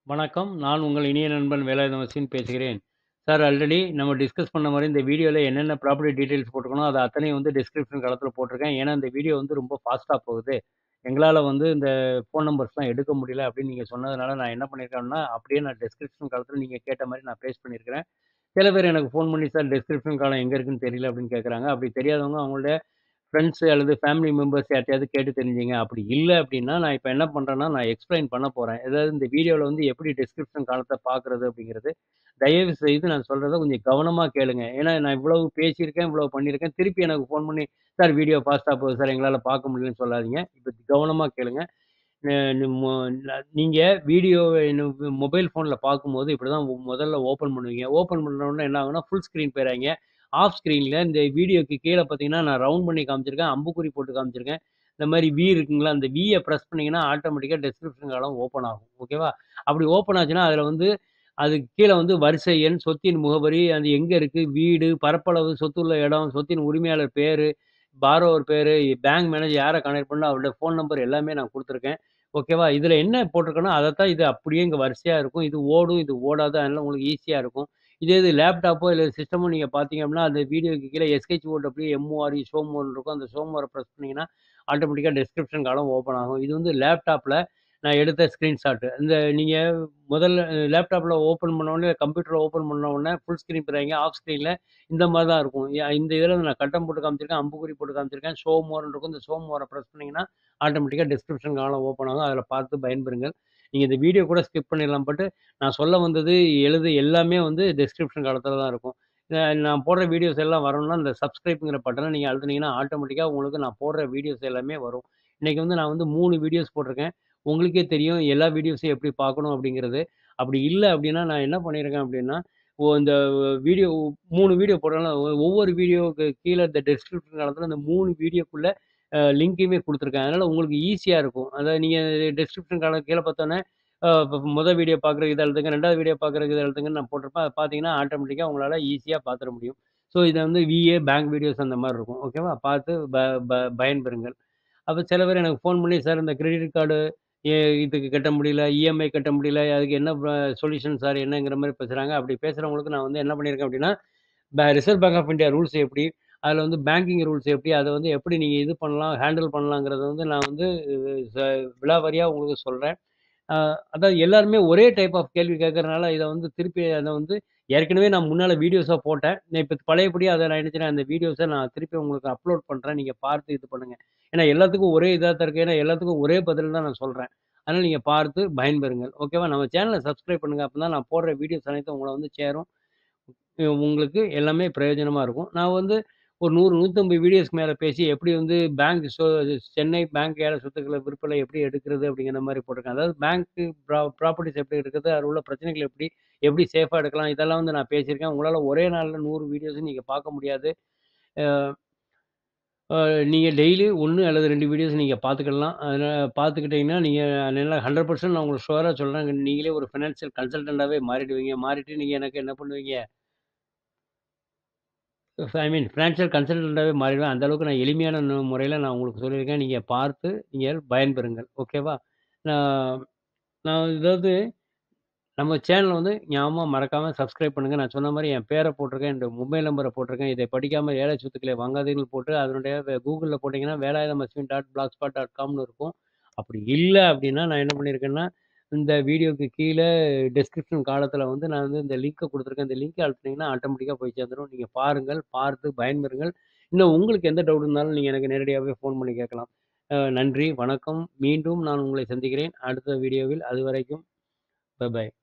வணக்கம். நான் உங்கள் இனிய நண்பன் வேலாயுதம் அஸ்வின் பேசுகிறேன். சார் ஆல்ரெடி நம்ம டிஸ்கஸ் பண்ண மாரி இந்த வீடியோல என்னென்ன ப்ராப்பர்ட்டி டீட்டெயில்ஸ் போட்டுருக்கனோ, அது அத்தனையும் வந்து டிஸ்கிரிப்ஷன் களத்தில போட்டுருக்கேன். ஏன்னா, இந்த வீடியோ வந்து ரொம்ப ஃபாஸ்ட்டா போகுது. எங்களால வந்து இந்த ஃபோன் நம்பர்ஸ்லாம் எடுக்க முடியல அப்படின்னு நீங்க சொன்னதுனால, நான் என்ன பண்ணியிருக்கேன்னா, அப்படியே நான் டிஸ்கிரிப்ஷன் காலத்தில நீங்க கேட்ட மாரி நான் பேஸ்ட் பண்ணியிருக்கிறேன். சில பேர் எனக்கு ஃபோன் பண்ணி, "சார் டிஸ்கிரிப்ஷன் காலம் எங்க இருக்குன்னு தெரியல" அப்படின்னு கேட்குறாங்க. அப்படி தெரியாதவங்க அவங்களுடைய ஃப்ரெண்ட்ஸ் அல்லது ஃபேமிலி மெம்பர்ஸ் யார்ட்டயாவது கேட்டு தெரிஞ்சுங்க. அப்படி இல்ல அப்படின்னா, நான் இப்ப என்ன பண்றேன்னா, நான் எக்ஸ்ப்ளைன் பண்ண போறேன். அதாவது இந்த வீடியோல வந்து எப்படி டிஸ்கிரிப்ஷன் காலத்த பார்க்குறது அப்படிங்கிறது. தயவு செய்து நான் சொல்றத கொஞ்சம் கவனமா கேளுங்க. ஏன்னா, நான் இவ்வளவு பேசியிருக்கேன், இவ்வளவு பண்ணியிருக்கேன். திருப்பி எனக்கு ஃபோன் பண்ணி, "சார் வீடியோ ஃபாஸ்ட்டா போகுது சார். எங்களால பார்க்க முடியலன்னு" சொல்லாதீங்க. இப்ப கவனமா கேளுங்க. அ மொ நீங்க வீடியோவ மொபைல் ஃபோன்ல பார்க்கும்போது இப்படிதான் முதல்ல ஓப்பன் பண்ணுவீங்க. ஓப்பன் பண்ண உடனே என்ன ஆகும்னா, ஃபுல் ஸ்க்ரீன் போயிறாய்ங்க. ஆஃப் ஸ்க்ரீன்ல இந்த வீடியோக்கு கீழ பார்த்தீங்கன்னா, நான் ரவுண்ட் பண்ணி காமிச்சிருக்கேன். அம்புக்குறி போட்டு காமிச்சிருக்கேன். இந்த மாரி வி இருக்குங்களா, அந்த விய பிரஸ் பண்ணீங்கன்னா, ஆட்டோமேட்டிக்கா டிஸ்கிரிப்ஷன் காலம் ஓப்பன் ஆகும். ஓகேவா? அப்படி ஓப்பன் ஆச்சுன்னா, அதில வந்து அதுக்கு கீழ வந்து வரிசை எண், சொத்தின் முகவரி, அது எங்க இருக்கு, வீடு, பரப்பளவு, சொத்துள்ள இடம், சொத்தின் உரிமையாளர் பேரு, பாரோவர் பேரு, பேங்க் மேனேஜர் யார கான்டாக்ட் பண்ணணும், அவருடைய ஃபோன் நம்பர் எல்லாமே நான் குடுத்துருக்கேன். ஓகேவா? இதில என்ன போட்டிருக்கேனோ, அதத்தான் இது அப்படியே இங்க வரிசையா இருக்கும். இது ஓடும், இது ஓடாது. அதனால உங்களுக்கு ஈஸியா இருக்கும். இதே இது லேப்டாப்போ இல்ல சிஸ்டமோ நீங்க பார்த்தீங்க அப்படின்னா, அந்த வீடியோக்கு கீழ எஸ்ஹெச்ஓடபிள்யூ, எம்ஓஆர்இ, ஷோ மோர்ன்னு இருக்கும். அந்த ஷோ மோர பிரஸ் பண்ணீங்கன்னா, ஆட்டோமேட்டிக்கா டிஸ்கிரிப்ஷன் காலம் ஓப்பன் ஆகும். இது வந்து லேப்டாப்ல நான் எடுத்த ஸ்கிரீன்ஷாட். இந்த நீங்க முதல்ல லேப்டாப்ல ஓப்பன் பண்ண உடனே, கம்ப்யூட்டர்ல ஓப்பன் பண்ண உடனே ஃபுல் ஸ்க்ரீன் போயிறாய்ங்க. ஆஃப் ஸ்க்ரீன்ல இந்த மாரி தான் இருக்கும். இந்த இதில நான் கட்டம் போட்டு காமிச்சிருக்கேன். அம்புக்குறி போட்டு காமிச்சிருக்கேன். ஷோ மோர்ன்னு இருக்கும். இந்த ஷோ மோர பிரஸ் பண்ணீங்கன்னா, ஆட்டோமேட்டிக்கா டிஸ்கிரிப்ஷன் காலம் ஓப்பன் ஆகும். அதில பார்த்து பயன்பெறுங்கள். நீங்க இந்த வீடியோ கூட ஸ்கிப் பண்ணிடலாம். பட் நான் சொல்ல வந்தது, எழுது எல்லாமே வந்து டிஸ்கிரிப்ஷன் காலத்தில தான் இருக்கும். அ நான் போடுற வீடியோஸ் எல்லாம் வரணும்னா, இந்த சப்ஸ்கிரைப்ங்கிற பட்டன நீங்க அழுத்துனீங்கன்னா, ஆட்டோமேட்டிக்கா உங்களுக்கு நான் போடுற வீடியோஸ் எல்லாமே வரும். இன்னைக்கு வந்து நான் வந்து 3 வீடியோஸ் போட்டிருக்கேன். உங்களுக்கே தெரியும் எல்லா வீடியோஸையும் எப்படி பார்க்கணும் அப்படிங்கிறது. அப்படி இல்ல அப்படின்னா, நான் என்ன பண்ணியிருக்கேன் அப்படின்னா, ஓ இந்த வீடியோ 3 வீடியோ போடுறேன்ல, ஒவ்வொரு வீடியோவுக்கு கீழ இந்த டிஸ்கிரிப்ஷன் காலத்தில இந்த 3 வீடியோக்குள்ள அ லிங்க்குமே குடுத்துருக்கேன். அதனால உங்களுக்கு ஈஸியா இருக்கும். அதாவது நீங்க டிஸ்கிரிப்ஷன் காலம் கீழ பார்த்தோனே, அ மொத வீடியோ பார்க்குறதுக்கு இத அழுத்துங்க, 2வது வீடியோ பார்க்குறதுக்கு இத அழுத்துங்கன்னு நான் போட்டிருப்பேன். அத பார்த்தீங்கன்னா, ஆட்டோமேட்டிக்கா உங்களால ஈஸியா பார்த்துற முடியும். ஸோ இத வந்து விஏ, பேங்க் வீடியோஸ் அந்த மாரி இருக்கும். ஓகேவா? பார்த்து ப ப பயன்பெறுங்கள். அப்ப சில பேர் எனக்கு ஃபோன் பண்ணி, "சார் இந்த கிரெடிட் கார்டு எ இதுக்கு கட்ட முடியல, இஎம்ஐ கட்ட முடியல. அதுக்கு என்ன ப சொல்யூஷன் சார் என்னங்கிற மாரி பேசுறாங்க." அப்படி பேசுறவங்களுக்கு நான் வந்து என்ன பண்ணியிருக்கேன் அப்படின்னா, ப Reserve Bank of India rules எப்படி, அதில வந்து பேங்கிங் ரூல்ஸ் எப்படி, அத வந்து எப்படி நீங்க இது பண்ணலாம், ஹேண்டில் பண்ணலாங்கிறத வந்து நான் வந்து ச விலாவாரியா உங்களுக்கு சொல்றேன். அ அதாவது எல்லாருமே ஒரே டைப் ஆஃப் கேள்வி கேட்கறனால, இத வந்து திருப்பி அத வந்து ஏற்கனவே நான் முன்னால வீடியோஸா போட்டேன். இப்ப பழையபடி அத நான் என்ன செய்றேன், அந்த வீடியோஸ நான் திருப்பி உங்களுக்கு அப்லோட் பண்றேன். நீங்க பார்த்து இது பண்ணுங்க. ஏன்னா எல்லாத்துக்கும் ஒரே இதா தான் இருக்கு. ஏன்னா எல்லாத்துக்கும் ஒரே பதில் தான் நான் சொல்றேன். அதனால நீங்க பார்த்து பயன்பெறுங்கள். ஓகேவா? நம்ம சேனல சப்ஸ்கிரைப் பண்ணுங்க. அப்பதான் நான் போடுற வீடியோஸ் அனைத்தும் உங்கள வந்து சேரும். உங்களுக்கு எல்லாமே பிரயோஜனமா இருக்கும். நான் வந்து ஒரு 100, 150 வீடியோஸ்க்கு மேல பேசி எப்படி வந்து பேங்க் சொ சென்னை பேங்க் ஏல சொத்துக்கள விற்பனை எப்படி எடுக்கிறது அப்படிங்கிற மாரி போட்டிருக்கேன். அதாவது பேங்க் ப்ரா ப்ராப்பர்ட்டீஸ் எப்படி எடுக்கிறது, அதில உள்ள பிரச்சனைகள் எப்படி, எப்படி சேஃபா எடுக்கலாம், இதெல்லாம் வந்து நான் பேசியிருக்கேன். உங்களால ஒரே நாள்ல 100 வீடியோஸும் நீங்க பார்க்க முடியாது. அ அ நீங்க டெய்லி 1 அல்லது 2 வீடியோஸ் நீங்க பார்த்துக்கலாம். அதனால பார்த்துக்கிட்டீங்கன்னா, நீங்க நல்லா 100% நான் உங்களுக்கு ஷூரா சொல்றேன். நீங்களே ஒரு ஃபினான்ஷியல் கன்சல்டன்ட்டாவே மாறிடுவீங்க. மாறிட்டு நீங்க எனக்கு என்ன பண்ணுவீங்க ஐ மீன் ஃபினான்ஷியல் கன்சல்டன்ட்டாவே மாறிடுவேன். அந்த அளவுக்கு நான் எளிமையான நு முறையில நான் உங்களுக்கு சொல்லியிருக்கேன். நீங்க பார்த்து நீங்கள் பயன்பெறுங்கள். ஓகேவா? நான் நான் அதாவது நம்ம சேனல வந்து ஞாபகமா மறக்காம சப்ஸ்கிரைப் பண்ணுங்க. நான் சொன்ன மாரி என் பேர போட்டிருக்கேன். என்னுடைய மொபைல் நம்பர போட்டிருக்கேன். இதை படிக்காம ஏழை சொத்துக்களை வாங்காதீர்கள் போட்டு அதனுடைய கூகுள்ல போட்டீங்கன்னா, Velayudham Ashwin dot blogspot dot காம்னு இருக்கும். அப்படி இல்ல அப்படின்னா, நான் என்ன பண்ணியிருக்கேன்னா, இந்த வீடியோக்கு கீழ டிஸ்கிரிப்ஷன் காலத்தில வந்து நான் வந்து இந்த லிங்க்க குடுத்துருக்கேன். இந்த லிங்க்க அழுத்துனீங்கன்னா, ஆட்டோமேட்டிக்கா போய் சேர்ந்துரும். நீங்க பாருங்கள், பார்த்து பயன்பெறுங்கள். இன்னும் உங்களுக்கு எந்த டவுட் இருந்தாலும் நீங்க எனக்கு நேரடியாவே ஃபோன் பண்ணி கேட்கலாம். அ நன்றி, வணக்கம். மீண்டும் நான் உங்களை சந்திக்கிறேன் அடுத்த வீடியோவில். அதுவரைக்கும் பை பை.